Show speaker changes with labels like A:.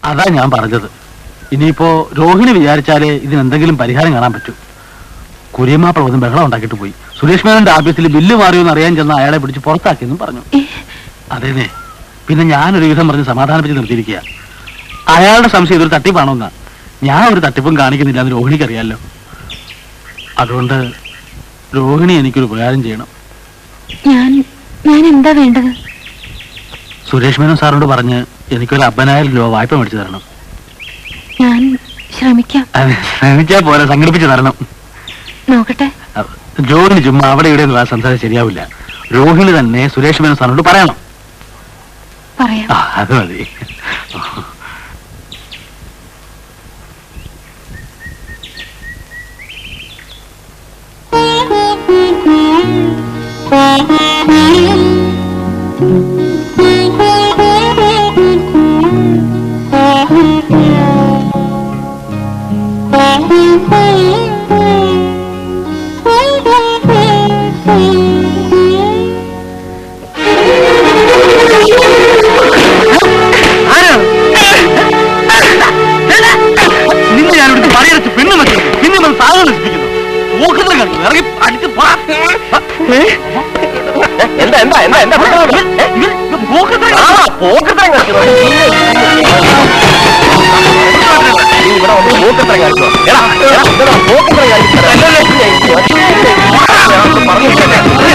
A: അതാ ഞാൻ പറഞ്ഞത് ഇനിയിപ്പോ രോഹിണി വിചാരിച്ചാലേ ഇതിനെന്തെങ്കിലും പരിഹാരം കാണാൻ പറ്റൂ കുര്യമാപ്പിള ഒന്ന് ബഹളം ഉണ്ടാക്കിയിട്ട് പോയി സുരേഷ് മേനോന്റെ ആഫീസിൽ ബില്ല് മാറിയോന്ന് അറിയാൻ ചെന്ന അയാളെ പിടിച്ച് പുറത്താക്കിയെന്നും പറഞ്ഞു അതേനെ പിന്നെ ഞാനൊരു വിധം പറഞ്ഞ് സമാധാനിപ്പിച്ച് നിർത്തിയിരിക്കുക അയാളുടെ സംശയം ഇതൊരു തട്ടിപ്പാണോന്നാ ഞാൻ ഒരു തട്ടിപ്പും കാണിക്കുന്നില്ല എന്ന് രോഹിണിക്ക് അറിയാലോ അതുകൊണ്ട് രോഹിണി എനിക്കൊരു ഉപകാരം ചെയ്യണം
B: ഞാൻ ഞാൻ എന്താ വേണ്ടത്
A: സുരേഷ് മേനോൻ സാറിനോട് പറഞ്ഞ് എനിക്കൊരു അമ്പതിനായിരം രൂപ വായ്പ മേടിച്ചു തരണം
B: ഞാൻ ശ്രമിക്കാം
A: അത് ശ്രമിച്ചാ പോലെ സംഘടിപ്പിച്ച് തരണം
B: നോക്കട്ടെ
A: അഹ് ജോലിന് ചുമ്മാ അവിടെ ഇവിടെ ഒന്നും സംസാരിച്ച് ശരിയാവില്ല രോഹിണി തന്നെ സുരേഷ് മേനോൻ സാറിനോട് പറയണം
B: പറയാം
A: ആ അത് മതി നിന്നെ ഞാൻ ഇവിടുത്തെ പണിയെടുത്ത് പെണ്ണു വെക്കുന്നു പിന്നെ നമ്മൾ സാധനം നശിപ്പിക്കുന്നു ഊഹത്തിൽ കളിക്കുന്നു ഇറങ്ങി അടിച്ച് പോ.
C: എന്താ എന്താ എന്താ എന്താ
A: ഇവൻ- ഇവൻ ഊഹത്തിൽ
C: ആ പോക്കത്തരം കളിക്കുന്നു നീ ഇവിടെ വന്ന് പോക്കത്തരം കളിച്ചോ എടാ എടാ, ഇതെടാ, പോക്കത്തരം കളിച്ചോ പറഞ്ഞു